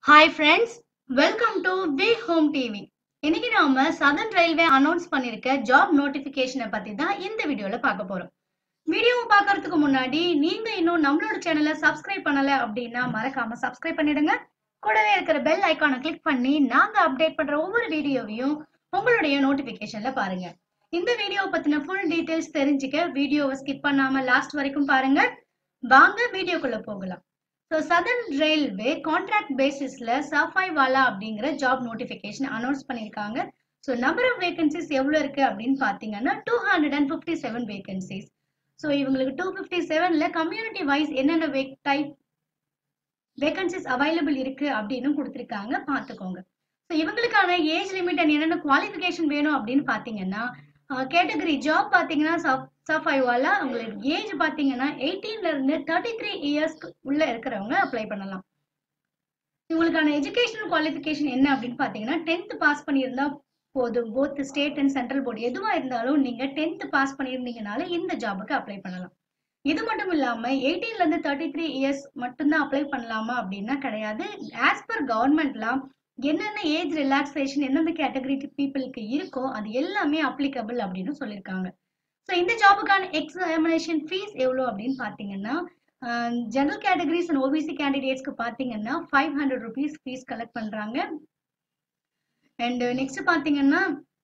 hi friends welcome to V home TV இன்னைக்கு நாம southern railway announce பண்ணிருக்க job நோட்டிபிகேஷனை பத்தி தான் இந்த வீடியோல பார்க்க போறோம் வீடியோவை பார்க்கறதுக்கு முன்னாடி நீங்க இன்னும் நம்மளோட சேனலை சப்ஸ்கிரைப் பண்ணல அப்படின்னா மறக்காம சப்ஸ்கிரைப் பண்ணிடுங்க கூடவே இருக்கிற பெல் ஐகானை கிளிக் பண்ணி நாங்க அப்டேட் பண்ற ஒவ்வொரு வீடியோவையும் உங்களுடைய நோட்டிபிகேஷன்ல பாருங்க இந்த வீடியோவை பத்தின ஃபுல் டீடைல்ஸ் தெரிஞ்சுக்க வீடியோவை ஸ்கிப் பண்ணாம லாஸ்ட் வரைக்கும் பாருங்க வாங்க வீடியோக்குள்ள போகலாம் ஸோ சதர்ன் ரயில்வே கான்ட்ராக்ட் பேசிஸ்ல சஃபாய் வாலா அப்படிங்கிற ஜாப் நோட்டிஃபிகேஷன் அனௌன்ஸ் பண்ணியிருக்காங்க ஸோ நம்பர் ஆஃப் வேகன்சிஸ் எவ்வளோ இருக்கு அப்படின்னு பார்த்தீங்கன்னா two hundred and fifty seven vacancies so இவங்களுக்கு டூ ஃபிஃப்டி செவன்ல கம்யூனிட்டி வைஸ் என்னென்ன வே டைப் வேகன்சிஸ் அவைலபிள் இருக்கு அப்படின்னு கொடுத்துருக்காங்க பார்த்துக்கோங்க ஸோ இவங்களுக்கான ஏஜ் லிமிட் அண்ட் என்னென்ன குவாலிஃபிகேஷன் வேணும் அப்படின்னு பார்த்தீங்கன்னா கேட்டகரி ஜாப் பார்த்தீங்கன்னா சஃபைவால உங்களுக்கு ஏஜ் பார்த்தீங்கன்னா எயிட்டீன்ல இருந்து தேர்ட்டி த்ரீ இயர்ஸ்க்கு உள்ள இருக்கிறவங்க அப்ளை பண்ணலாம் இவங்களுக்கான எஜுகேஷனல் குவாலிஃபிகேஷன் என்ன அப்படின்னு பார்த்தீங்கன்னா டென்த் பாஸ் பண்ணியிருந்தா போதும் both state and central board எதுவாக இருந்தாலும் நீங்க டென்த் பாஸ் பண்ணியிருந்தீங்கனால இந்த ஜாபுக்கு அப்ளை பண்ணலாம் இது மட்டும் இல்லாம எயிட்டீன்ல இருந்து தேர்ட்டி த்ரீ இயர்ஸ் மட்டும்தான் அப்ளை பண்ணலாமா அப்படின்னா கிடையாது ஆஸ் பர் கவர்மெண்ட்லாம் என்னென்ன ஏஜ் ரிலாக்ஸேஷன் எந்தெந்த கேட்டகரி பீப்புளுக்கு இருக்கோ அது எல்லாமே அப்ளிகபிள் அப்படின்னு சொல்லியிருக்காங்க ஸோ இந்த ஜாபுக்கான எக்ஸாமினேஷன் ஃபீஸ் எவ்வளோ அப்படின்னு பார்த்தீங்கன்னா ஜெனரல் கேட்டகரிஸ் அண்ட் ஓபிசி கேண்டிடேட்ஸ்க்கு பார்த்தீங்கன்னா five hundred rupees fees collect பண்ணுறாங்க அண்ட் நெக்ஸ்ட் பார்த்தீங்கன்னா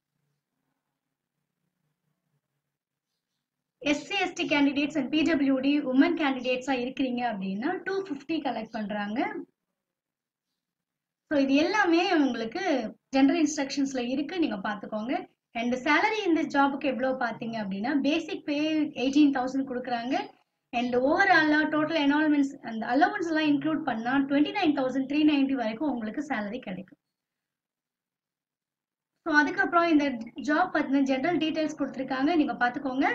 SC ST candidates and PWD women கேண்டிடேட்ஸாக இருக்கிறீங்க அப்படின்னா டூ ஃபிஃப்டி கலெக்ட் பண்ணுறாங்க ஸோ இது எல்லாமே உங்களுக்கு ஜென்ரல் இன்ஸ்ட்ரக்ஷன்ஸ்ல இருக்கு நீங்க பாத்துக்கோங்க அண்ட் சேலரி இந்த ஜாபுக்கு எவ்வளோ பார்த்தீங்க அப்படின்னா பேசிக் பே எயிட்டீன் தௌசண்ட் கொடுக்குறாங்க அண்ட் ஓவராலா டோட்டல் என்வால்மெண்ட்ஸ் அந்த அலவன்ஸ் எல்லாம் இன்க்ளூட் பண்ணா twenty nine thousand three ninety வரைக்கும் உங்களுக்கு சேலரி கிடைக்கும் ஸோ அதுக்கப்புறம் இந்த ஜாப் பத்தின ஜென்ரல் டீடைல்ஸ் கொடுத்துருக்காங்க நீங்க பாத்துக்கோங்க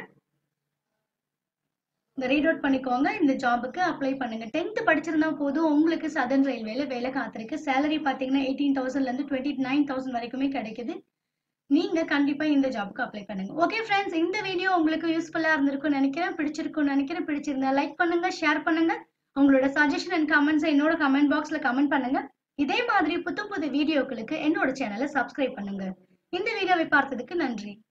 இந்த ரீட் அவுட் பண்ணிக்கோங்க இந்த ஜாபுக்கு அப்ளை பண்ணுங்க டென்த் படிச்சிருந்தா போதும் உங்களுக்கு சதர்ன் ரயில்வேல வேலை காத்திருக்கு சேலரி பார்த்தீங்கன்னா எயிட்டீன் தௌசண்ட்ல இருந்து டுவெண்ட்டி நைன் தௌசண்ட் வரைக்குமே கிடைக்குது நீங்க கண்டிப்பா இந்த ஜாபுக்கு அப்ளை பண்ணுங்க ஓகே ஃப்ரெண்ட்ஸ் இந்த வீடியோ உங்களுக்கு யூஸ்ஃபுல்லா இருந்திருக்கும்னு நினைக்கிறேன் பிடிச்சிருக்கும்னு நினைக்கிறேன் பிடிச்சிருந்தா லைக் பண்ணுங்க ஷேர் பண்ணுங்க உங்களோட சஜஷன் அண்ட் கமெண்ட்ஸ் என்னோட கமெண்ட் பாக்ஸ்ல கமெண்ட் பண்ணுங்க இதே மாதிரி புது புது வீடியோக்களுக்கு என்னோட சேனலை சப்ஸ்கிரைப் பண்ணுங்க இந்த வீடியோவை பார்த்ததுக்கு நன்றி